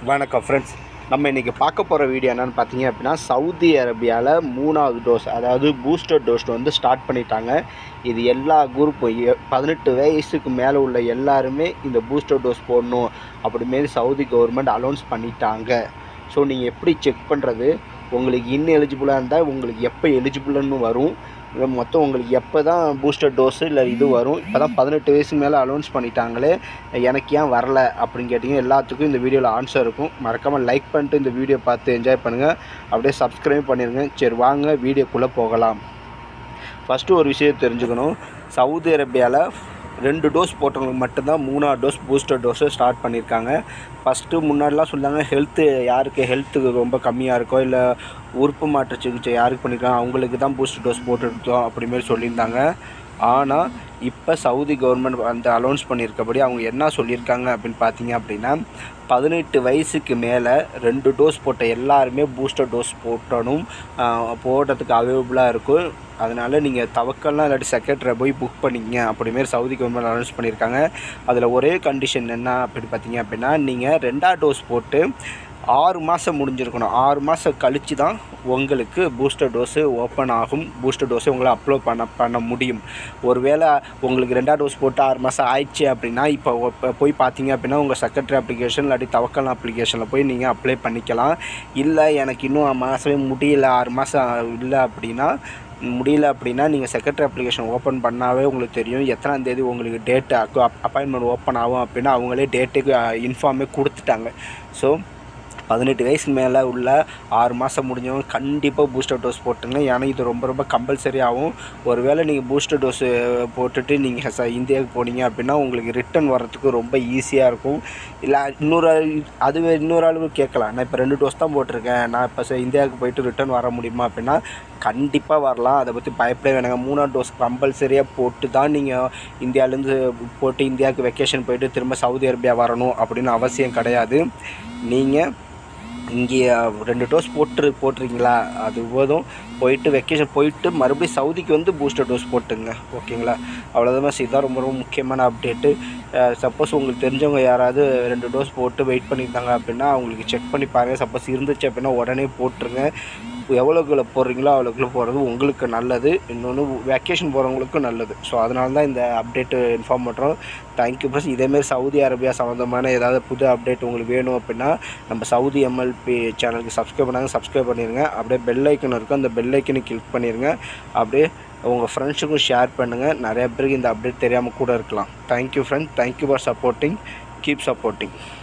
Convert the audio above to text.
வணக்கம் ஃப்ரெண்ட்ஸ் நம்ம இன்றைக்கி பார்க்க போகிற வீடியோ என்னென்னு பார்த்தீங்க அப்படின்னா சவுதி அரேபியாவில் மூணாவது டோஸ் அதாவது பூஸ்டர் டோஸ் வந்து ஸ்டார்ட் பண்ணிட்டாங்க இது எல்லா குரூப்பும் எ- பதினெட்டு வயசுக்கு மேலே உள்ள எல்லாருமே இந்த பூஸ்டர் டோஸ் போடணும் அப்படிமாரி சவுதி கவர்மெண்ட் அலௌன்ஸ் பண்ணிட்டாங்க ஸோ நீங்கள் எப்படி செக் பண்ணுறது உங்களுக்கு இன்னும் எலிஜிபிளாக இருந்தால் உங்களுக்கு எப்போ எலிஜிபிள்னு வரும் இல்லை மொத்தம் உங்களுக்கு எப்போ தான் பூஸ்டர் டோஸு இல்லை இது வரும் இப்போ தான் பதினெட்டு வயசு மேலே அலௌன்ஸ் பண்ணிட்டாங்களே எனக்கு ஏன் வரல அப்படின்னு கேட்டிங்க எல்லாத்துக்கும் இந்த வீடியோவில் ஆன்சர் இருக்கும் மறக்காமல் லைக் பண்ணிட்டு இந்த வீடியோ பார்த்து என்ஜாய் பண்ணுங்கள் அப்படியே சப்ஸ்கிரைப் பண்ணிடுங்க சரி வாங்க வீடியோக்குள்ளே போகலாம் ஃபஸ்ட்டு ஒரு விஷயம் தெரிஞ்சுக்கணும் சவுதி அரேபியாவில் ரெண்டு டோஸ் போட்டவங்களுக்கு மட்டும்தான் மூணாவது டோஸ் பூஸ்டர் டோஸை ஸ்டார்ட் பண்ணியிருக்காங்க ஃபஸ்ட்டு முன்னாடிலாம் சொன்னாங்க ஹெல்த்து யாருக்கு ஹெல்த்து ரொம்ப கம்மியாக இருக்கோ இல்லை உறுப்பு மாற்று சிகிச்சை யாருக்கு பண்ணியிருக்காங்க அவங்களுக்கு தான் பூஸ்டர் டோஸ் போட்டுருக்கோம் அப்படிமாரி சொல்லியிருந்தாங்க ஆனால் இப்போ சவுதி கவர்மெண்ட் வந்து அலௌன்ஸ் பண்ணியிருக்கபடி அவங்க என்ன சொல்லியிருக்காங்க அப்படின்னு பார்த்தீங்க அப்படின்னா பதினெட்டு வயசுக்கு மேலே ரெண்டு டோஸ் போட்ட எல்லாருமே பூஸ்டர் டோஸ் போட்டணும் ஆஹ் போடுறதுக்கு அவைலபிளாக இருக்கும் அதனால் நீங்கள் தவக்கல்லாம் இல்லாட்டி செக்ரட்டரியை போய் புக் பண்ணிக்கங்க அப்படிமாரி சவுதி கவர்மெண்ட் அனௌன்ஸ் பண்ணியிருக்காங்க அதில் ஒரே கண்டிஷன் என்ன அப்படின்னு பார்த்தீங்க அப்படின்னா நீங்கள் ரெண்டாவது டோஸ் போட்டு ஆறு மாதம் முடிஞ்சிருக்கணும் ஆறு மாதம் கழித்து தான் உங்களுக்கு பூஸ்டர் டோஸு ஓப்பன் ஆகும் பூஸ்டர் டோஸை உங்களை அப்லோட் பண்ண பண்ண முடியும் ஒருவேளை உங்களுக்கு ரெண்டாவது டோஸ் போட்டு ஆறு மாதம் ஆயிடுச்சு அப்படின்னா இப்போ இப்போ போய் பார்த்தீங்க அப்படின்னா உங்கள் செக்ரட்டரி அப்ளிகேஷன் இல்லாட்டி தவக்கல் அப்ளிகேஷனில் போய் நீங்கள் அப்ளை பண்ணிக்கலாம் இல்லை எனக்கு இன்னும் மாதமே முடியல ஆறு மாதம் இல்லை அப்படின்னா முடியல அப்படின்னா நீங்கள் செக்ரட்டரி அப்ளிகேஷன் ஓப்பன் பண்ணாவே உங்களுக்கு தெரியும் எத்தனாம் தேதி உங்களுக்கு டேட்டு அப்பாயின்மெண்ட் ஓப்பன் ஆகும் அப்படின்னா அவங்களே டேட்டுக்கு இன்ஃபார்மே கொடுத்துட்டாங்க ஸோ பதினெட்டு வயசுக்கு மேலே உள்ள ஆறு மாதம் முடிஞ்சவங்க கண்டிப்பாக பூஸ்டர் டோஸ் போட்டுங்க ஏன்னா இது ரொம்ப ரொம்ப கம்பல்சரி ஆகும் ஒருவேளை நீங்கள் பூஸ்டர் டோஸு போட்டுட்டு நீங்கள் ச இந்தியாவுக்கு போனீங்க அப்படின்னா உங்களுக்கு ரிட்டர்ன் வர்றதுக்கு ரொம்ப ஈஸியாக இருக்கும் இல்லை இன்னொரு ஆள் அதுவே இன்னொரு ஆளு கேட்கலாம் நான் இப்போ ரெண்டு டோஸ் தான் போட்டிருக்கேன் நான் இப்போ ச- இந்தியாவுக்கு போயிட்டு ரிட்டர்ன் வர முடியுமா அப்படின்னா கண்டிப்பாக வரலாம் அதை பற்றி பயப்படவே வேணாங்க மூணாவது டோஸ் கம்பல்சரியாக போட்டு தான் நீங்கள் இந்தியாவிலேருந்து போட்டு இந்தியாவுக்கு வெக்கேஷன் போயிட்டு திரும்ப சவுதி அரேபியா வரணும் அப்படின்னு அவசியம் கிடையாது நீங்கள் இங்கே ரெண்டு டோஸ் போட்டு போட்டுறீங்களா அது போதும் போயிட்டு வெக்கேஷன் போயிட்டு மறுபடியும் சவுதிக்கு வந்து பூஸ்டர் டோஸ் போட்டுங்க ஓகேங்களா அவ்வளோதான் இதுதான் ரொம்ப ரொம்ப முக்கியமான அப்டேட்டு சப்போஸ் உங்களுக்கு தெரிஞ்சவங்க யாராவது ரெண்டு டோஸ் போட்டு வெயிட் பண்ணியிருந்தாங்க அப்படின்னா அவங்களுக்கு செக் பண்ணி பாருங்கள் சப்போஸ் இருந்துச்சு அப்படின்னா உடனே போட்டுருங்க எவ்வளோக்குள்ள போடுறீங்களோ அவ்வளோக்குள்ள போகிறது உங்களுக்கு நல்லது இன்னொன்று வெக்கேஷன் போகிறவங்களுக்கும் நல்லது ஸோ அதனால தான் இந்த அப்டேட்டு இன்ஃபார்ம் பண்ணுறோம் தேங்க்யூ ப்ளஸ் இதேமாரி சவுதி அரேபியா சம்மந்தமான ஏதாவது புது அப்டேட் உங்களுக்கு வேணும் அப்படின்னா நம்ம சவுதி எம்எல்பி சேனலுக்கு சப்ஸ்கிரைப் பண்ணாங்க சப்ஸ்கிரைப் பண்ணிடுங்க அப்படியே பெல் ஐக்கன் இருக்கும் அந்த பெல் ஐக்கனை கிளிக் பண்ணிடுங்க அப்படியே உங்கள் ஃப்ரெண்ட்ஸுக்கும் ஷேர் பண்ணுங்கள் நிறைய பேருக்கு இந்த அப்டேட் தெரியாமல் கூட இருக்கலாம் thank you friend thank you for supporting keep supporting